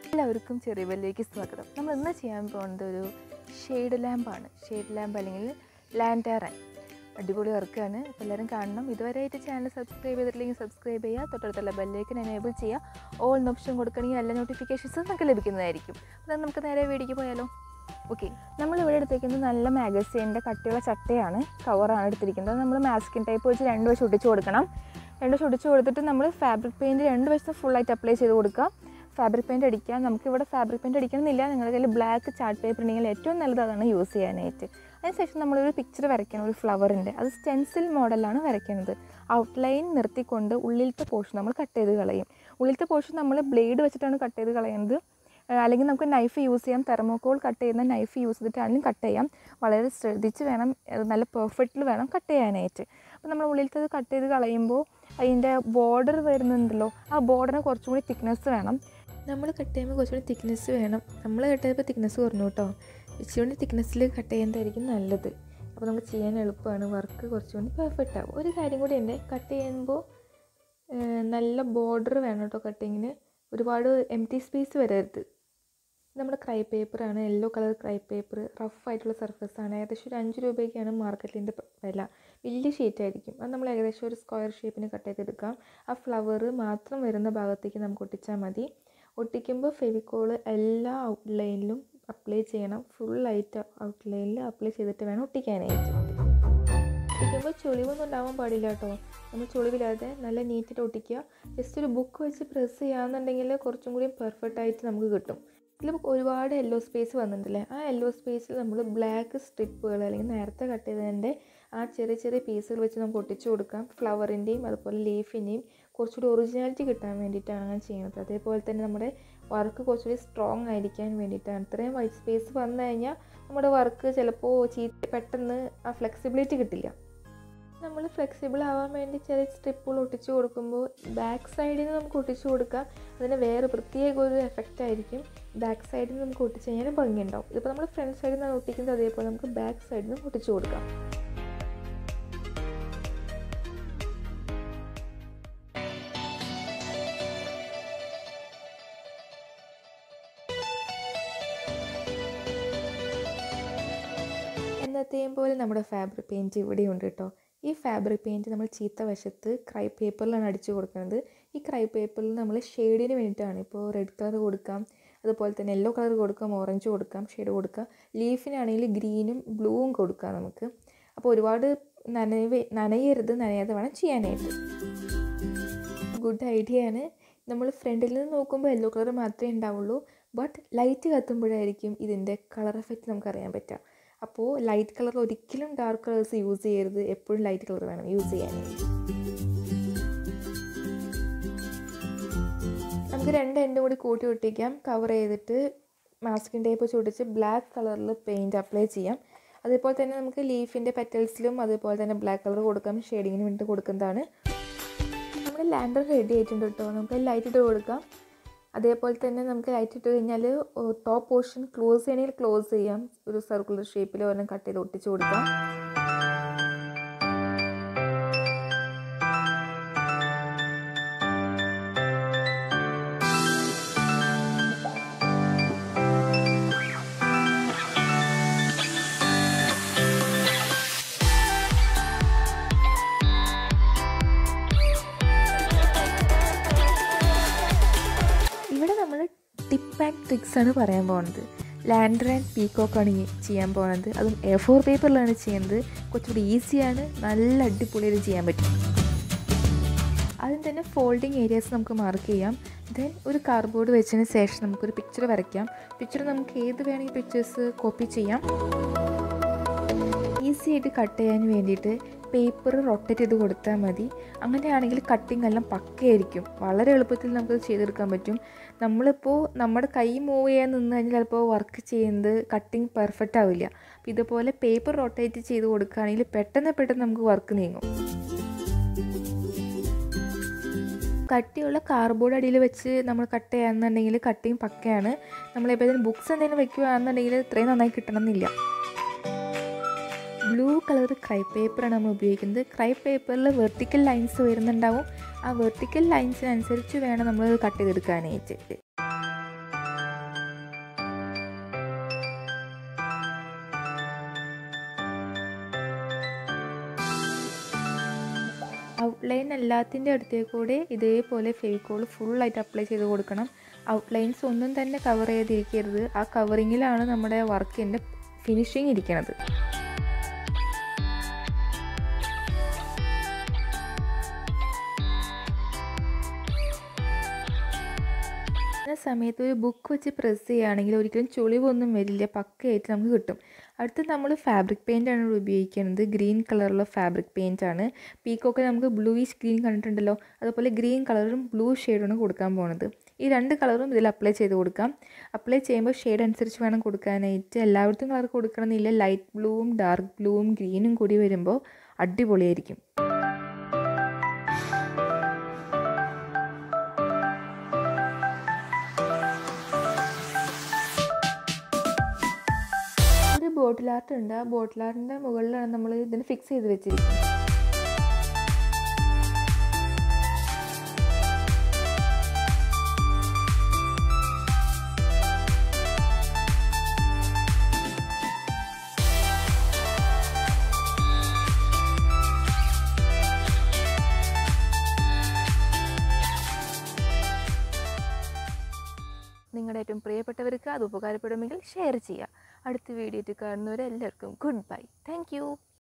എല്ലാവർക്കും ചെറിയ ബെല്ലിലേക്ക് സ്വാഗതം നമ്മൾ ഇന്ന് ചെയ്യാൻ പോകുന്നത് ഒരു ഷെയ്ഡ് ലാമ്പാണ് ഷെയ്ഡ് ലാമ്പ് അല്ലെങ്കിൽ ലാൻഡാറൻ അടിപൊളി വർക്കാണ് അപ്പോൾ എല്ലാവരും കാണണം ഇതുവരെയായിട്ട് ചാനൽ സബ്സ്ക്രൈബ് ചെയ്തിട്ടില്ലെങ്കിൽ സബ്സ്ക്രൈബ് ചെയ്യുക തൊട്ടടുത്തുള്ള ബെല്ലേക്ക് എനേബിൾ ചെയ്യുക ഓൾ ഓപ്ഷൻ കൊടുക്കണമെങ്കിൽ എല്ലാ നോട്ടിഫിക്കേഷൻസും നമുക്ക് ലഭിക്കുന്നതായിരിക്കും അപ്പോൾ നമുക്ക് നേരെ വീഡിയോക്ക് പോയാലോ ഓക്കെ നമ്മളിവിടെ എടുത്തിരിക്കുന്നത് നല്ല മാഗസീൻ്റെ കട്ടിയുള്ള ചട്ടയാണ് കവറാണ് എടുത്തിരിക്കുന്നത് നമ്മൾ മാസ്കിൻ ടൈപ്പ് വെച്ച് രണ്ട് വശം ഒട്ടിച്ച് കൊടുക്കണം രണ്ട് വശം ഒട്ടിച്ച് കൊടുത്തിട്ട് നമ്മൾ ഫാബ്രിക് പെയിൻറ്റ് രണ്ട് വശത്തും ഫുള്ളായിട്ട് അപ്ലൈ ചെയ്ത് കൊടുക്കുക ഫാബ്രിക് പെയിൻറ്റ് അടിക്കാം നമുക്കിവിടെ ഫാബ്രിക് പെയിൻറ്റ് അടിക്കണമെന്നില്ല നിങ്ങളുടെ കയ്യിൽ ബ്ലാക്ക് ചാർട്ട് പേപ്പർ ഉണ്ടെങ്കിൽ ഏറ്റവും നല്ലത് അതാണ് യൂസ് ചെയ്യാനായിട്ട് അതിനുശേഷം നമ്മളൊരു പിക്ചർ വരയ്ക്കണം ഒരു ഫ്ലവറിൻ്റെ അത് സ്റ്റെൻസിൽ മോഡലാണ് വരയ്ക്കുന്നത് ഔട്ട്ലൈൻ നിർത്തിക്കൊണ്ട് ഉള്ളിലത്തെ പോർഷൻ നമ്മൾ കട്ട് ചെയ്ത് കളയും ഉള്ളിലത്തെ പോർഷൻ നമ്മൾ ബ്ലേഡ് വെച്ചിട്ടാണ് കട്ട് ചെയ്ത് കളയുന്നത് ഏഹ് അല്ലെങ്കിൽ നമുക്ക് നൈഫ് യൂസ് ചെയ്യാം തെർമോക്കോൾ കട്ട് ചെയ്യുന്ന നൈഫ് യൂസ് ചെയ്തിട്ടാണെങ്കിലും കട്ട് ചെയ്യാം വളരെ ശ്രദ്ധിച്ച് വേണം അത് നല്ല പെർഫെക്റ്റിൽ വേണം കട്ട് ചെയ്യാനായിട്ട് അപ്പോൾ നമ്മൾ ഉള്ളിലത്തത് കട്ട് ചെയ്ത് കളയുമ്പോൾ അതിൻ്റെ ബോർഡർ വരുന്നുണ്ടല്ലോ ആ ബോർഡറിന് കുറച്ചും കൂടി തിക്നെസ് വേണം നമ്മൾ കട്ട് ചെയ്യുമ്പോൾ കുറച്ചുകൂടി തിക്നെസ് വേണം നമ്മൾ കട്ട് ചെയ്യുമ്പോൾ തിക്നെസ് കുറഞ്ഞു കേട്ടോ ഇച്ചിരി തിക്നെസ്സിൽ കട്ട് ചെയ്യുന്നതായിരിക്കും നല്ലത് അപ്പോൾ നമുക്ക് ചെയ്യാൻ എളുപ്പമാണ് വർക്ക് കുറച്ചുകൂടി പെർഫെക്റ്റ് ആവും ഒരു കാര്യം കൂടി ഉണ്ട് കട്ട് ചെയ്യുമ്പോൾ ഏഹ്, നല്ല ബോർഡർ വേണം കേട്ടോ കട്ടിങ്ങിന് ഒരുപാട് എം ടി സ്പേസ് വരരുത് നമ്മുടെ ക്രൈ പേപ്പറാണ് yellow colour crepe paper rough ആയിട്ടുള്ള സർഫസ് ആണ് ഏകദേശം ഒരു അഞ്ച് രൂപയ്ക്കാണ് മാർക്കറ്റിൻ്റെ വില വലിയ ഷീറ്റ് ആയിരിക്കും അത് നമ്മൾ ഏകദേശം ഒരു സ്ക്വയർ ഷേപ്പിന് കട്ട് ചെയ്തെടുക്കാം ആ ഫ്ലവർ മാത്രം വരുന്ന ഭാഗത്തേക്ക് നമുക്ക് ഒട്ടിച്ചാൽ മതി ഒട്ടിക്കുമ്പോൾ ഫെവിക്കോള് എല്ലാ ഔട്ട്ലൈനിലും അപ്ലൈ ചെയ്യണം ഫുള്ളായിട്ട് ഔട്ട്ലൈനിൽ അപ്ലൈ ചെയ്തിട്ട് വേണം ഒട്ടിക്കാനായിട്ട് ഒട്ടിക്കുമ്പോൾ ചുളിവൊന്നും ഉണ്ടാവാൻ പാടില്ല കേട്ടോ നമ്മൾ ചുളിവില്ലാതെ നല്ല നീറ്റായിട്ട് ഒട്ടിക്കുക ജസ്റ്റ് ഒരു ബുക്ക് വെച്ച് പ്രസ് ചെയ്യുകയാണെന്നുണ്ടെങ്കിൽ കുറച്ചും കൂടി പെർഫെക്റ്റ് ആയിട്ട് നമുക്ക് കിട്ടും ഇതിൽ ഒരുപാട് യെല്ലോ സ്പേസ് വന്നിട്ടുണ്ടല്ലേ ആ യെല്ലോ സ്പേസിൽ നമ്മൾ ബ്ലാക്ക് സ്ട്രിപ്പുകൾ അല്ലെങ്കിൽ നേരത്തെ കട്ട് ചെയ്തതിൻ്റെ ആ ചെറിയ ചെറിയ പീസുകൾ വെച്ച് നമുക്ക് ഒട്ടിച്ചു കൊടുക്കാം ഫ്ലവറിൻ്റെയും അതുപോലെ ലീഫിൻ്റെയും കുറച്ചുകൂടി ഒറിജിനാലിറ്റി കിട്ടാൻ വേണ്ടിയിട്ടാണ് അങ്ങനെ ചെയ്യുന്നത് അതേപോലെ തന്നെ നമ്മുടെ വർക്ക് കുറച്ചുകൂടി സ്ട്രോങ് ആയിരിക്കാൻ വേണ്ടിയിട്ടാണ് ഇത്രയും വൈറ്റ് സ്പേസ് വന്നു കഴിഞ്ഞാൽ നമ്മുടെ വർക്ക് ചിലപ്പോൾ ചീത്ത പെട്ടെന്ന് ആ ഫ്ലെക്സിബിലിറ്റി കിട്ടില്ല നമ്മൾ ഫ്ലെക്സിബിൾ ആവാൻ വേണ്ടി ചെറിയ സ്ട്രിപ്പുകൾ ഒട്ടിച്ചു കൊടുക്കുമ്പോൾ ബാക്ക് സൈഡിൽ നിന്ന് നമുക്ക് ഒട്ടിച്ചു കൊടുക്കാം അതിന് വേറെ പ്രത്യേക ഒരു എഫക്റ്റ് ആയിരിക്കും ബാക്ക് സൈഡിൽ നിന്ന് നമുക്ക് ഒട്ടിച്ച് കഴിഞ്ഞാൽ ഭംഗിയുണ്ടാവും ഇതിപ്പോൾ നമ്മൾ ഫ്രണ്ട് സൈഡിൽ നിന്നാണ് ഒട്ടിക്കുന്നത് അതേപോലെ നമുക്ക് ബാക്ക് സൈഡിൽ നിന്ന് ഒട്ടിച്ചു കൊടുക്കാം എന്നത്തെയും പോലെ നമ്മുടെ ഫാബ്രിക് പെയിൻറ്റ് ഇവിടെയുണ്ട് കേട്ടോ ഈ ഫാബ്രിക് പെയിൻറ്റ് നമ്മൾ ചീത്ത വശത്ത് ക്രൈ പേപ്പറിലാണ് അടിച്ചു കൊടുക്കുന്നത് ഈ ക്രൈ പേപ്പറിൽ നമ്മൾ ഷെയ്ഡിന് വേണ്ടിയിട്ടാണ് ഇപ്പോൾ റെഡ് കളർ കൊടുക്കാം അതുപോലെ തന്നെ യെല്ലോ കളർ കൊടുക്കാം ഓറഞ്ച് കൊടുക്കാം ഷെയ്ഡ് കൊടുക്കാം ലീഫിനാണെങ്കിൽ ഗ്രീനും ബ്ലൂവും കൊടുക്കാം നമുക്ക് അപ്പോൾ ഒരുപാട് നനവ് നനയരുത് നനയാതെ വേണം ചെയ്യാനായിട്ട് ഗുഡ് ഐഡിയ ആണ് നമ്മൾ ഫ്രണ്ടിൽ നിന്ന് നോക്കുമ്പോൾ യെല്ലോ കളർ മാത്രമേ ഉണ്ടാവുള്ളൂ ബട്ട് ലൈറ്റ് കത്തുമ്പോഴായിരിക്കും ഇതിൻ്റെ കളർ എഫക്റ്റ് നമുക്ക് അറിയാൻ പറ്റുക അപ്പോൾ ലൈറ്റ് കളർ ഒരിക്കലും ഡാർക്ക് കളേഴ്സ് യൂസ് ചെയ്യരുത് എപ്പോഴും ലൈറ്റ് കളർ വേണം യൂസ് ചെയ്യാനായിട്ട് നമുക്ക് രണ്ട് എൻഡും കൂടി കൂട്ടി ഒട്ടിക്കാം കവർ ചെയ്തിട്ട് മാസ്കിൻ ടേപ്പ് ചൊടിച്ച് ബ്ലാക്ക് കളറിൽ പെയിൻറ്റ് അപ്ലൈ ചെയ്യാം അതേപോലെ തന്നെ നമുക്ക് ലീഫിൻ്റെ പെറ്റൽസിലും അതുപോലെ തന്നെ ബ്ലാക്ക് കളർ കൊടുക്കാം ഷെയ്ഡിങ്ങിന് വേണ്ടി കൊടുക്കുന്നതാണ് നമ്മുടെ ലാൻഡർ റെഡി ആയിട്ടുണ്ട് കേട്ടോ നമുക്ക് ലൈറ്റ് ഇട്ട് കൊടുക്കാം അതേപോലെ തന്നെ നമുക്ക് ലൈറ്റ് ഇട്ട് കഴിഞ്ഞാൽ ടോപ്പ് പോർഷൻ ക്ലോസ് ചെയ്യണമെങ്കിൽ ക്ലോസ് ചെയ്യാം ഒരു സർക്കുലർ ഷേപ്പിൽ ഒരെണ്ണം കട്ട് ചെയ്ത് ഒട്ടിച്ച് കൊടുക്കാം ഇവിടെ നമ്മൾ ടിപ്പ് ആൻഡ് ട്രിക്സ് ആണ് പറയാൻ പോകുന്നത് ലാൻഡർ ആൻഡ് പീക്കോക്ക് ആണ് ഈ ചെയ്യാൻ പോകുന്നത് അതും എ ഫോർ പേപ്പറിലാണ് ചെയ്യുന്നത് കുറച്ചുകൂടി ഈസിയാണ് നല്ല അടിപൊളിയായിട്ട് ചെയ്യാൻ പറ്റും ആദ്യം തന്നെ ഫോൾഡിങ് ഏരിയാസ് നമുക്ക് മാർക്ക് ചെയ്യാം ദെൻ ഒരു കാർഡ്ബോർഡ് വെച്ചതിന് ശേഷം നമുക്കൊരു പിക്ചർ വരയ്ക്കാം പിക്ചർ നമുക്ക് ഏത് വേണമെങ്കിൽ പിക്ചേഴ്സ് കോപ്പി ചെയ്യാം ഈസി ആയിട്ട് കട്ട് ചെയ്യാൻ വേണ്ടിയിട്ട് പേപ്പർ റൊട്ടേറ്റ് ചെയ്ത് കൊടുത്താൽ മതി അങ്ങനെയാണെങ്കിൽ കട്ടിങ് എല്ലാം പക്കയായിരിക്കും വളരെ എളുപ്പത്തിൽ നമുക്കത് ചെയ്തെടുക്കാൻ പറ്റും നമ്മളിപ്പോൾ നമ്മുടെ കൈ മൂവ് ചെയ്യാൻ നിന്ന് കഴിഞ്ഞാൽ ചിലപ്പോൾ വർക്ക് ചെയ്യുന്നത് കട്ടിങ് പെർഫെക്റ്റ് ആവില്ല അപ്പോൾ ഇതുപോലെ പേപ്പർ റൊട്ടേറ്റ് ചെയ്ത് കൊടുക്കുകയാണെങ്കിൽ പെട്ടെന്ന് പെട്ടെന്ന് നമുക്ക് വർക്ക് നീങ്ങും കട്ടിയുള്ള കാർഡ്ബോർഡ് അടിയിൽ വെച്ച് നമ്മൾ കട്ട് ചെയ്യാന്നുണ്ടെങ്കിൽ കട്ടിങ് പക്കയാണ് നമ്മളിപ്പോൾ ഇതിന് ബുക്സ് എന്തെങ്കിലും വെക്കുകയാണെന്നുണ്ടെങ്കിൽ ഇത്രയും നന്നായി കിട്ടണമെന്നില്ല ബ്ലൂ കളർ ക്രൈ പേപ്പറാണ് നമ്മൾ ഉപയോഗിക്കുന്നത് ക്രൈ പേപ്പറിൽ വെർട്ടിക്കൽ ലൈൻസ് വരുന്നുണ്ടാവും ആ വെർട്ടിക്കൽ ലൈൻസിനനുസരിച്ച് വേണം നമ്മൾ കട്ട് ചെയ്തെടുക്കാനായിട്ട് എല്ലാത്തിൻ്റെ അടുത്തേക്ക് കൂടെ ഇതേപോലെ ഫെവിക്കോൾ ഫുള്ളായിട്ട് അപ്ലൈ ചെയ്ത് കൊടുക്കണം ഔട്ട്ലൈൻസ് ഒന്നും തന്നെ കവർ ചെയ്തിരിക്കരുത് ആ കവറിങ്ങിലാണ് നമ്മുടെ വർക്കിൻ്റെ ഫിനിഷിങ് ഇരിക്കുന്നത് ആ സമയത്ത് ഒരു ബുക്ക് വെച്ച് പ്രസ് ചെയ്യുകയാണെങ്കിൽ ഒരിക്കലും ചുളിവൊന്നും വരില്ല പക്കയായിട്ട് നമുക്ക് കിട്ടും അടുത്ത് നമ്മൾ ഫാബ്രിക് പെയിൻ്റ് ആണ് ഉപയോഗിക്കുന്നത് ഗ്രീൻ കളറുള്ള ഫാബ്രിക് പെയിൻ്റ് ആണ് പീക്കൊക്കെ നമുക്ക് ബ്ലൂയിഷ് ഗ്രീൻ കണ്ടിട്ടുണ്ടല്ലോ അതുപോലെ ഗ്രീൻ കളറും ബ്ലൂ ഷെയ്ഡാണ് കൊടുക്കാൻ പോകുന്നത് ഈ രണ്ട് കളറും ഇതിൽ അപ്ലൈ ചെയ്ത് കൊടുക്കാം അപ്ലൈ ചെയ്യുമ്പോൾ ഷെയ്ഡ് അനുസരിച്ച് വേണം കൊടുക്കാനായിട്ട് എല്ലായിടത്തും കളർ കൊടുക്കണമെന്നില്ല ലൈറ്റ് ബ്ലൂവും ഡാർക്ക് ബ്ലൂവും ഗ്രീനും കൂടി വരുമ്പോൾ അടിപൊളിയായിരിക്കും ഒരു ബോട്ടിൽ ആർട്ട് ഉണ്ട് ആ ബോട്ടിൽ ആർട്ടിൻ്റെ മുകളിലാണ് നമ്മൾ ഇതിന് ഫിക്സ് ചെയ്ത് വെച്ചിരിക്കുന്നത് നിങ്ങളുടെ ഏറ്റവും പ്രിയപ്പെട്ടവർക്ക് അത് ഉപകാരപ്പെടുമെങ്കിൽ ഷെയർ ചെയ്യുക അടുത്ത വീഡിയോ കാണുന്നവരെല്ലാവർക്കും ഗുഡ് ബൈ താങ്ക്